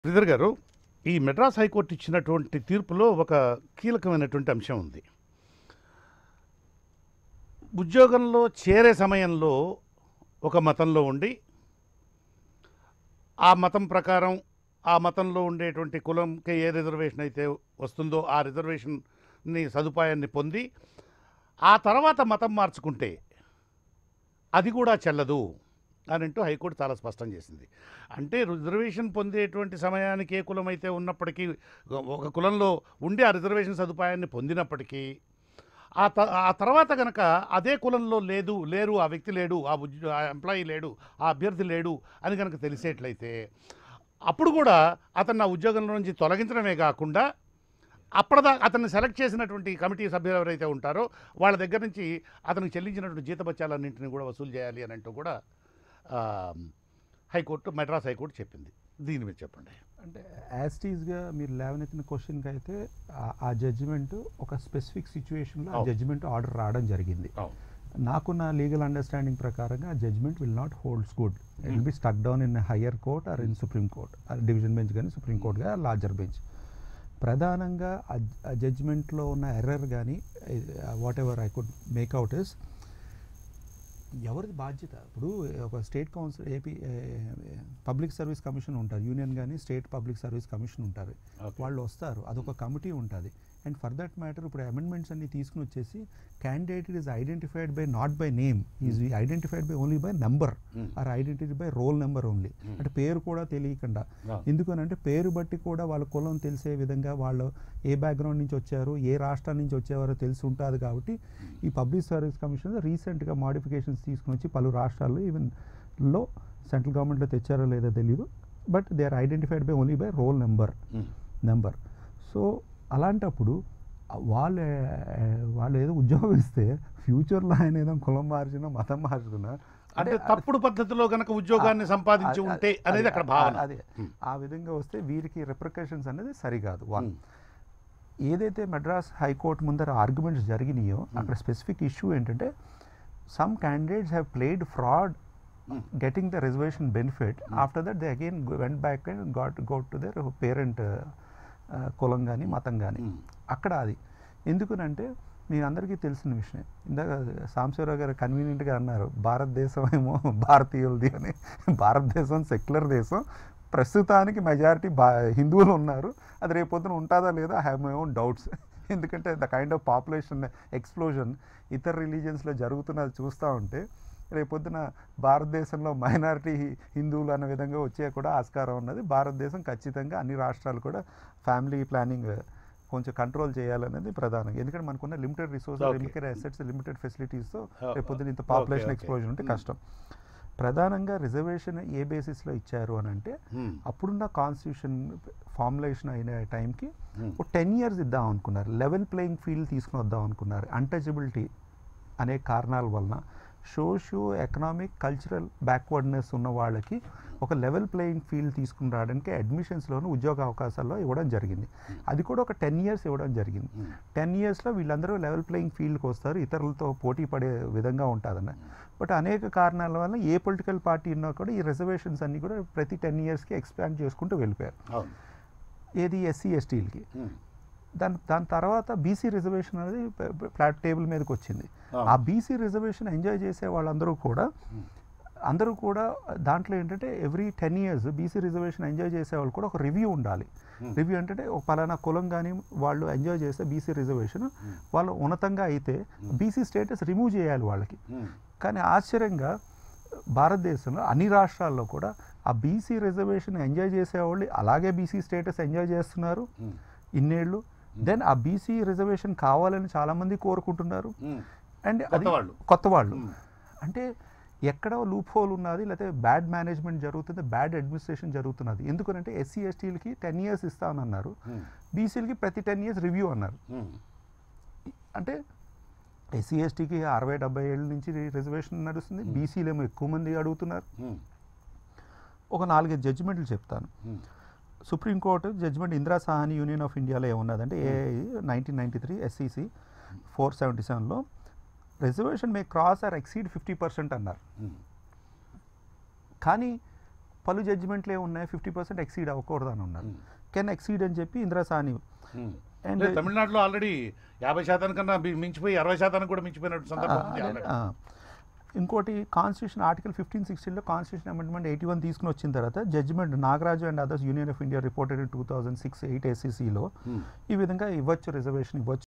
శ్రీధర్ గారు ఈ మెడ్రాస్ హైకోర్టు ఇచ్చినటువంటి తీర్పులో ఒక కీలకమైనటువంటి అంశం ఉంది ఉద్యోగంలో చేరే సమయంలో ఒక మతంలో ఉండి ఆ మతం ప్రకారం ఆ మతంలో ఉండేటువంటి కులంకి ఏ రిజర్వేషన్ అయితే వస్తుందో ఆ రిజర్వేషన్ని సదుపాయాన్ని పొంది ఆ తర్వాత మతం మార్చుకుంటే అది కూడా చెల్లదు అని అంటూ హైకోర్టు చాలా స్పష్టం చేసింది అంటే రిజర్వేషన్ పొందేటువంటి సమయానికి ఏ కులం అయితే ఉన్నప్పటికీ ఒక కులంలో ఉండి ఆ రిజర్వేషన్ సదుపాయాన్ని పొందినప్పటికీ ఆ త ఆ తర్వాత కనుక అదే కులంలో లేదు లేరు ఆ వ్యక్తి లేడు ఆ ఉద్యో ఆ ఎంప్లాయీ లేడు ఆ అభ్యర్థి లేడు అని కనుక తెలిసేట్లయితే అప్పుడు కూడా అతన్ని ఆ ఉద్యోగంలో నుంచి తొలగించడమే కాకుండా అప్పటిదా అతన్ని సెలెక్ట్ చేసినటువంటి కమిటీ సభ్యులు ఎవరైతే ఉంటారో వాళ్ళ దగ్గర నుంచి అతనికి చెల్లించినటువంటి జీతబత్యాలన్నింటినీ కూడా వసూలు చేయాలి అని అంటూ కూడా ఆ, హైకోర్టు మెడ్రాస్ హైకోర్టు చెప్పింది దీని మీద చెప్పండి అంటే యాస్టీస్గా మీరు లేవనెత్తిన క్వశ్చన్కి అయితే ఆ- ఆ జడ్జిమెంట్ ఒక స్పెసిఫిక్ సిచ్యువేషన్లో ఆ అవును. జడ్జిమెంట్ ఆర్డర్ రావడం జరిగింది నాకున్న లీగల్ అండర్స్టాండింగ్ ప్రకారంగా ఆ judgement will not holds good it will be stuck down in higher court or in supreme court division bench కానీ సుప్రీం కోర్ట్ కానీ లార్జర్ బెంచ్ ప్రధానంగా ఆ జడ్జ్మెంట్లో ఉన్న ఎర్రర్ కానీ whatever I could make out is ఎవరిది బాధ్యత ఇప్పుడు ఒక state council AP public service commission ఉంటారు యూనియన్ కానీ స్టేట్ పబ్లిక్ సర్వీస్ కమిషన్ ఉంటారు Okay. వాళ్ళు వస్తారు అదొక కమిటీ ఉంటుంది అండ్ ఫర్ దట్ మ్యాటర్ ఇప్పుడు అమెండ్మెంట్స్ అన్ని తీసుకుని వచ్చేసి candidate is identified by not by name is identified by only by number Hmm. Or identity by roll number only Hmm. అంటే పేరు కూడా తెలియకుండా Ah. ఎందుకనంటే పేరు బట్టి కూడా వాళ్ళ కులం తెలిసే విధంగా వాళ్ళు ఏ బ్యాక్గ్రౌండ్ నుంచి వచ్చారు ఏ రాష్ట్రం నుంచి వచ్చేవారో తెలిసి ఉంటుంది కాబట్టి ఈ పబ్లిక్ సర్వీస్ కమిషన్ రీసెంట్గా మాడిఫికేషన్స్ తీసుకుని వచ్చి పలు రాష్ట్రాల్లో ఈవెన్ లో సెంట్రల్ గవర్నమెంట్లో తెచ్చారో లేదో తెలియదు but they are identified by only by roll number number so అలాంటప్పుడు ఆ వాళ్ళే వాళ్ళు ఏదో ఉద్యోగం ఇస్తే ఫ్యూచర్లో ఆయన ఏదో కులం మార్చినా మతం మార్చుకున్నా అంటే తప్పుడు పద్ధతిలో కనుక ఉద్యోగాన్ని సంపాదించి అది- ఉంటే అది- అనేది అక్కడ భావన అదే Hmm. ఆ విధంగా వస్తే వీరికి రిప్రికషన్స్ అనేది సరికాదు వన్ Hmm. ఏదైతే మెడ్రాస్ హైకోర్టు ముందర ఆర్గ్యుమెంట్స్ జరిగినాయో అక్కడ స్పెసిఫిక్ ఇష్యూ ఏంటంటే some candidates have played fraud Hmm. Getting the reservation benefit after that they again went back and got got to their parent కులం కానీ మతం కానీ Hmm. అక్కడ అది ఎందుకనంటే మీ అందరికీ తెలిసిన విషయం ఇందాక సాంబశివరావు గారు కన్వీనియంట్గా అన్నారు భారతదేశం ఏమో భారతీయులది అని భారతదేశం సెక్యులర్ దేశం ప్రస్తుతానికి మెజారిటీ బా హిందువులు ఉన్నారు అది రేపొద్దున ఉంటుందా లేదా I have my own doubts ఎందుకంటే the kind of population explosion ఇతర రిలీజియన్స్లో జరుగుతున్నది చూస్తూ ఉంటే రేపొద్దున భారతదేశంలో మైనారిటీ హిందువులు అనే విధంగా వచ్చే కూడా ఆస్కారం ఉన్నది భారతదేశం ఖచ్చితంగా అన్ని రాష్ట్రాలు కూడా ఫ్యామిలీ ప్లానింగ్ కొంచెం కంట్రోల్ చేయాలనేది ప్రధానంగా ఎందుకంటే మనకున్న limited resources Okay. Limited assets limited ఫెసిలిటీస్తో Oh, రేపొద్దున ఇంత okay, పాపులేషన్ okay. ఎక్స్ప్లోజన్ ఉంటే Hmm. కష్టం ప్రధానంగా రిజర్వేషన్ ఏ బేసిస్లో ఇచ్చారు అని అంటే Hmm. అప్పుడున్న కాన్స్టిట్యూషన్ ఫార్ములేషన్ అయిన టైంకి Hmm. ఒక టెన్ ఇయర్స్ ఇద్దాం అనుకున్నారు లెవెల్ ప్లేయింగ్ ఫీల్డ్ తీసుకుని వద్దాం అనుకున్నారు అన్టచబిలిటీ అనే కారణాల వలన సోషియో ఎకనామిక్ కల్చరల్ బ్యాక్వర్డ్నెస్ ఉన్న వాళ్ళకి ఒక లెవెల్ ప్లేయింగ్ ఫీల్డ్ తీసుకుని రావడానికి అడ్మిషన్స్లోను ఉద్యోగ అవకాశాల్లో ఇవ్వడం జరిగింది అది కూడా ఒక టెన్ ఇయర్స్ ఇవ్వడం జరిగింది Hmm. టెన్ ఇయర్స్లో వీళ్ళందరూ లెవెల్ ప్లేయింగ్ ఫీల్డ్కి వస్తారు ఇతరులతో పోటీ పడే విధంగా ఉంటుందన్న బట్ అనేక కారణాల వల్ల ఏ పొలిటికల్ పార్టీ ఉన్నా కూడా ఈ రిజర్వేషన్స్ అన్నీ కూడా ప్రతి టెన్ ఇయర్స్కి ఎక్స్పాండ్ చేసుకుంటూ వెళ్ళిపోయారు అవును ఏది ఎస్సీ ఎస్టీలకి Hmm. దాని దాని తర్వాత బీసీ రిజర్వేషన్ అనేది ఫ్లాట్ టేబుల్ మీదకి వచ్చింది Ah. ఆ బీసీ రిజర్వేషన్ ఎంజాయ్ చేసే వాళ్ళందరూ కూడా Hmm. అందరూ కూడా దాంట్లో ఏంటంటే every ten years BC reservation enjoy చేసే వాళ్ళు కూడా ఒక రివ్యూ ఉండాలి Hmm. రివ్యూ అంటే ఒక పలానా కులం కానీ వాళ్ళు ఎంజాయ్ చేస్తే బీసీ రిజర్వేషన్ వాళ్ళు ఉన్నతంగా అయితే బీసీ స్టేటస్ రిమూవ్ చేయాలి వాళ్ళకి Hmm. కానీ ఆశ్చర్యంగా భారతదేశంలో అన్ని రాష్ట్రాల్లో కూడా ఆ బీసీ రిజర్వేషన్ ఎంజాయ్ చేసేవాళ్ళు అలాగే బీసీ స్టేటస్ ఎంజాయ్ చేస్తున్నారు Hmm. ఇన్నేళ్ళు దెన్ ఆ బీసీ రిజర్వేషన్ కావాలని చాలామంది కోరుకుంటున్నారు Hmm. అండ్ కొత్త వాళ్ళు. కొత్త వాళ్ళు Hmm. అంటే ఎక్కడ లూప్ హోల్ ఉన్నది లేకపోతే బ్యాడ్ మేనేజ్మెంట్ జరుగుతుంది బ్యాడ్ అడ్మినిస్ట్రేషన్ జరుగుతున్నది ఎందుకంటే ఎస్సీ ఎస్టీలకి టెన్ ఇయర్స్ ఇస్తామన్నారు Hmm. బీసీలకి ప్రతి టెన్ ఇయర్స్ రివ్యూ అన్నారు Hmm. అంటే ఎస్సీ ఎస్టీకి అరవై డెబ్బై ఏళ్ళ నుంచి రిజర్వేషన్ నడుస్తుంది బీసీలేమో ఎక్కువ మంది అడుగుతున్నారు Hmm. ఒక నాలుగైదు జడ్జిమెంట్లు చెప్తాను Hmm. Supreme court judgement Indira Sawhney union of ఇండియాలో ఏమున్నదంటే a nineteen ninety three SCC four seventy సెవెన్లో reservation may cross or exceed fifty percent అన్నారు Hmm. కానీ పలు జడ్జిమెంట్లు ఏమున్నాయి ఫిఫ్టీ పర్సెంట్ ఎక్సీడ్ అవ్వకూడదు అని ఉన్నారు Hmm. కెన్ ఎక్సీడ్ అని చెప్పి ఇందిరాసాని ఉమ్. And- లేదు, తమిళనాడులో ఆల్రెడీ యాభై శాతం కన్నా మి- మించిపోయి అరవై శాతానికి కూడా మించిపోయినట్టు సందర్భం ఉంది already. ఇంకోటి కాన్స్టిట్యూషన్ ఆర్టికల్ ఫిఫ్టీన్ సిక్స్టీన్లో కాన్స్టిట్యూషన్ అమెండ్మెంట్ ఎయిటీ వన్ తీసుకుని వచ్చిన తర్వాత judgement Nagaraju and others union of India reported in two thousand six eight ఏసీసీలో ఉమ్. ఈ విధంగా ఇవ్వచ్చు రిజర్వేషన్ ఇవ్వచ్చు